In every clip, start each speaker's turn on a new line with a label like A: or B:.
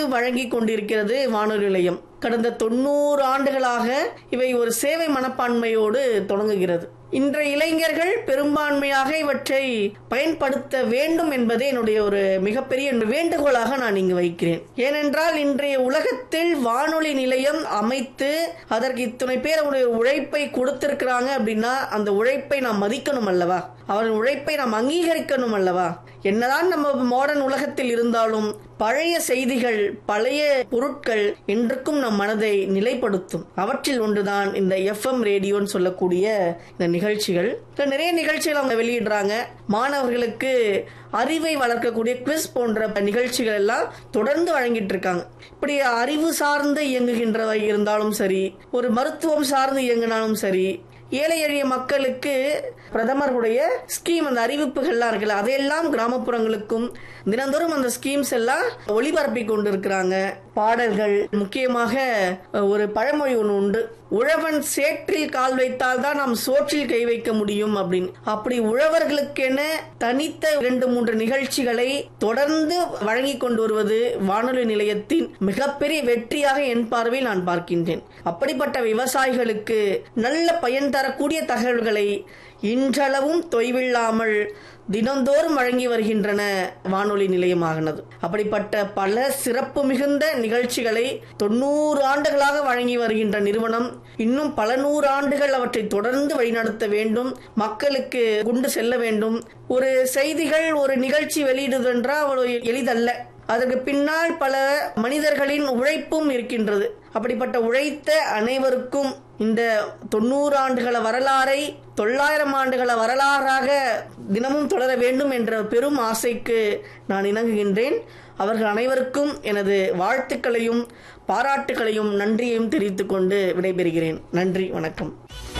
A: வழங்கி கொண்டிருக்கிறது வானொலி நிலையம் கடந்த தொண்ணூறு ஆண்டுகளாக இவை ஒரு சேவை மனப்பான்மையோடு தொடங்குகிறது இன்றைய இளைஞர்கள் பெரும்பான்மையாக இவற்றை பயன்படுத்த வேண்டும் என்பதே என்னுடைய ஒரு மிகப்பெரிய வேண்டுகோளாக நான் இங்கு வைக்கிறேன் ஏனென்றால் இன்றைய உலகத்தில் வானொலி நிலையம் அமைத்து அதற்கு இத்தனை பேர் அவருடைய உழைப்பை கொடுத்திருக்கிறாங்க அப்படின்னா அந்த உழைப்பை நாம் மதிக்கணும் அல்லவா அவரின் உழைப்பை நாம் அங்கீகரிக்கணும் அல்லவா என்னதான் நம்ம மாடர்ன் உலகத்தில் இருந்தாலும் பழைய செய்திகள் பழைய பொருட்கள் இன்றுக்கும் நம் மனதை நிலைப்படுத்தும் அவற்றில் ஒன்றுதான் இந்த எஃப்எம் ரேடியோன்னு சொல்லக்கூடிய இந்த நிகழ்ச்சிகள் இதுல நிறைய நிகழ்ச்சிகள் அவங்க வெளியிடுறாங்க மாணவர்களுக்கு அறிவை வளர்க்கக்கூடிய குவிஸ் போன்ற நிகழ்ச்சிகள் எல்லாம் தொடர்ந்து வழங்கிட்டு இருக்காங்க இப்படி அறிவு சார்ந்து இயங்குகின்றவை இருந்தாலும் சரி ஒரு மருத்துவம் சார்ந்து இயங்கினாலும் சரி ஏழை எளிய மக்களுக்கு பிரதமருடைய ஸ்கீம் அந்த அறிவிப்புகள்லாம் இருக்குல்ல அதையெல்லாம் கிராமப்புறங்களுக்கும் தினந்தோறும் அந்த ஸ்கீம்ஸ் எல்லாம் ஒளிபரப்பி கொண்டிருக்கிறாங்க பாடல்கள் முக்கியமாக ஒரு பழமொழி ஒன்று உண்டு உழவன் சேற்றில் கால் வைத்தால் தான் நாம் சோற்றில் கை வைக்க முடியும் அப்படின்னு அப்படி உழவர்களுக்கென தனித்த இரண்டு மூன்று நிகழ்ச்சிகளை தொடர்ந்து வழங்கி கொண்டு வருவது வானொலி நிலையத்தின் மிகப்பெரிய வெற்றியாக என் பார்வையில் நான் பார்க்கின்றேன் அப்படிப்பட்ட விவசாயிகளுக்கு நல்ல பயன் தரக்கூடிய தகவல்களை இன்றளவும் தொய்வில்லாமல் தினந்தோறும் வழங்கி வருகின்றன வானொலி நிலையமாகினது அப்படிப்பட்ட பல சிறப்பு மிகுந்த நிகழ்ச்சிகளை தொண்ணூறு ஆண்டுகளாக வழங்கி வருகின்ற நிறுவனம் இன்னும் பல நூறு ஆண்டுகள் அவற்றை தொடர்ந்து வழிநடத்த வேண்டும் மக்களுக்கு கொண்டு செல்ல வேண்டும் ஒரு செய்திகள் ஒரு நிகழ்ச்சி வெளியிடுதென்றால் அவ்வளவு எளிதல்ல அதற்கு பின்னால் பல மனிதர்களின் உழைப்பும் இருக்கின்றது அப்படிப்பட்ட உழைத்த அனைவருக்கும் இந்த தொண்ணூறு ஆண்டுகள வரலாறை தொள்ளாயிரம் ஆண்டுகள வரலாறாக தினமும் தொடர வேண்டும் என்ற பெரும் ஆசைக்கு நான் இணங்குகின்றேன் அவர்கள் அனைவருக்கும் எனது வாழ்த்துக்களையும் பாராட்டுகளையும் நன்றியையும் தெரிவித்துக் கொண்டு விடைபெறுகிறேன் நன்றி வணக்கம்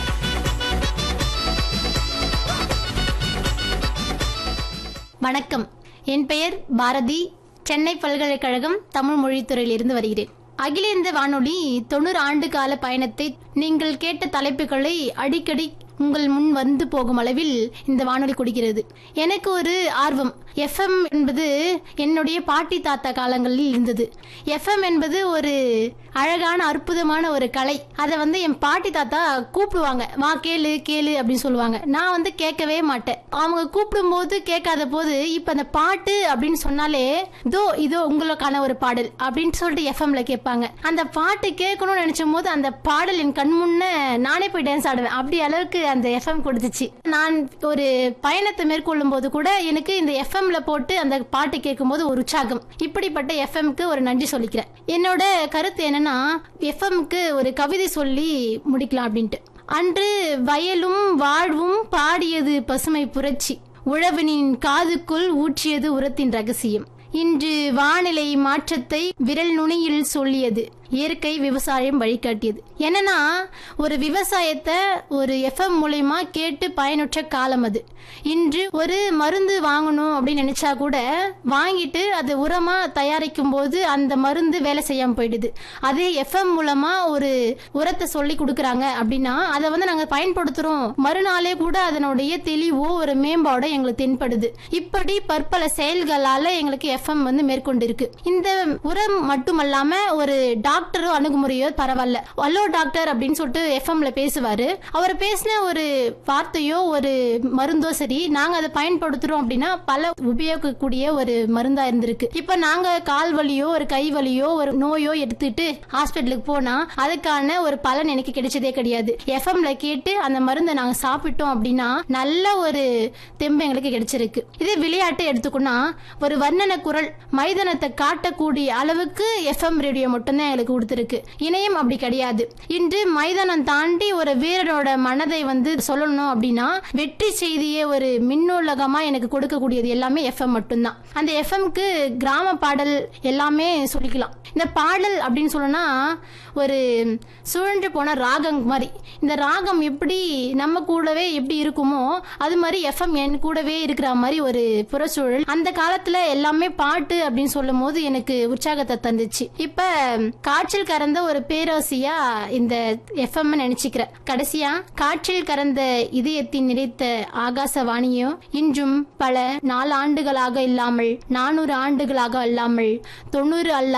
B: வணக்கம் என் பெயர் பாரதி சென்னை பல்கலைக்கழகம் தமிழ் மொழித்துறையில் இருந்து வருகிறேன் அகில இந்திய வானொலி தொண்ணூறு ஆண்டு கால பயணத்தை நீங்கள் கேட்ட தலைப்புகளை அடிக்கடி உங்கள் முன் வந்து போகும் அளவில் இந்த வானொலி கொடுக்கிறது எனக்கு ஒரு ஆர்வம் எஃப்எம் என்பது என்னுடைய பாட்டி தாத்தா காலங்களில் இருந்தது எஃப்எம் என்பது ஒரு அழகான அற்புதமான ஒரு கலை அதை வந்து என் பாட்டி தாத்தா கூப்பிடுவாங்க வா கேளு கேளு அப்படின்னு சொல்லுவாங்க நான் வந்து கேட்கவே மாட்டேன் அவங்க கூப்பிடும் போது கேட்காத போது இப்ப அந்த பாட்டு அப்படின்னு சொன்னாலே இதோ இதோ உங்களுக்கான ஒரு பாடல் அப்படின்னு சொல்லிட்டு எஃப்எம்ல கேட்பாங்க அந்த பாட்டு கேட்கணும்னு நினைச்சும் போது அந்த பாடல் என் கண் முன்ன நானே போய் டான்ஸ் ஆடுவேன் அப்படி அளவுக்கு அந்த எஃப்எம் கொடுத்துச்சு நான் ஒரு பயணத்தை மேற்கொள்ளும் போது கூட எனக்கு இந்த எஃப்எம்ல போட்டு அந்த பாட்டு கேட்கும் போது ஒரு உற்சாகம் இப்படிப்பட்ட எஃப்எம்க்கு ஒரு நன்றி சொல்லிக்கிறேன் என்னோட கருத்து என்னன்னா எஃப்எம்க்கு ஒரு கவிதை சொல்லி முடிக்கலாம் அப்படின்ட்டு அன்று வயலும் வாழ்வும் பாடியது பசுமை புரட்சி உழவனின் காதுக்குள் ஊற்றியது உரத்தின் ரகசியம் இன்று வானிலை மாற்றத்தை விரல் நுனியில் சொல்லியது இயற்கை விவசாயம் வழிகாட்டியது என்னன்னா ஒரு விவசாயத்தை ஒரு எஃப்எம் மூலயமா கேட்டு பயனுற்ற காலம் அது இன்று ஒரு மருந்து வாங்கணும் அப்படின்னு நினைச்சா கூட வாங்கிட்டு அது உரமா தயாரிக்கும் போது அந்த மருந்து வேலை செய்யாம போயிடுது அதே எஃப்எம் மூலமா ஒரு உரத்தை சொல்லி கொடுக்கறாங்க அப்படின்னா அதை வந்து நாங்க பயன்படுத்துறோம் மறுநாளே கூட அதனுடைய தெளிவோ ஒரு மேம்பாடோ எங்களுக்கு தென்படுது இப்படி பற்பல செயல்களால எங்களுக்கு எஃப்எம் வந்து மேற்கொண்டு இருக்கு இந்த உரம் மட்டுமல்லாம ஒரு டாக்டரோ அணுகுமுறையோ பரவாயில்ல ஹலோ டாக்டர் அப்படின்னு சொல்லிட்டு எஃப்எம்ல பேசுவாரு அவர் பேசின ஒரு வார்த்தையோ ஒரு மருந்தோ சரி நாங்க அதை பயன்படுத்துறோம் அப்படின்னா பல உபயோகிக்கக்கூடிய ஒரு மருந்தா இருந்திருக்கு இப்ப நாங்க கால் வலியோ ஒரு கை வலியோ ஒரு நோயோ எடுத்துட்டு ஹாஸ்பிட்டலுக்கு போனா அதுக்கான ஒரு பலன் எனக்கு கிடைச்சதே கிடையாது எஃப்எம்ல கேட்டு அந்த மருந்தை நாங்க சாப்பிட்டோம் அப்படின்னா நல்ல ஒரு தெம்பு எங்களுக்கு கிடைச்சிருக்கு இதே விளையாட்டு எடுத்துக்கோனா ஒரு வர்ணன குரல் மைதானத்தை காட்டக்கூடிய அளவுக்கு எஃப்எம் ரேடியோ மட்டும்தான் எங்களுக்கு கொடுத்துருக்கு இணையம் அப்படி கிடையாது இன்று மைதானம் தாண்டி ஒரு வீரனோட மனதை வந்து சொல்லணும் அப்படின்னா வெற்றி செய்தியை ஒரு மின்னூலகமா எனக்கு கொடுக்கக்கூடியது எல்லாமே எஃப்எம் மட்டும்தான் அந்த எஃப்எம்க்கு கிராம பாடல் எல்லாமே சொல்லிக்கலாம் இந்த பாடல் அப்படின்னு சொல்லணும்னா ஒரு சுழன்று போன ராகம் மாதிரி இந்த ராகம் எப்படி நம்ம கூடவே எப்படி இருக்குமோ அது மாதிரி எஃப்எம் என் கூடவே இருக்கிற மாதிரி ஒரு புறச்சூழல் அந்த காலத்துல எல்லாமே பாட்டு அப்படின்னு சொல்லும் போது எனக்கு உற்சாகத்தை தந்துச்சு இப்ப காற்றில் கறந்த ஒரு பேராசியா இந்த எஃப்எம் நினைச்சுக்கிறேன் கடைசியா காற்றில் கறந்த இதயத்தின் நிறைத்த ஆகாசவாணியோ இன்றும் பல நாலு ஆண்டுகளாக இல்லாமல் நானூறு ஆண்டுகளாக இல்லாமல் தொண்ணூறு அல்ல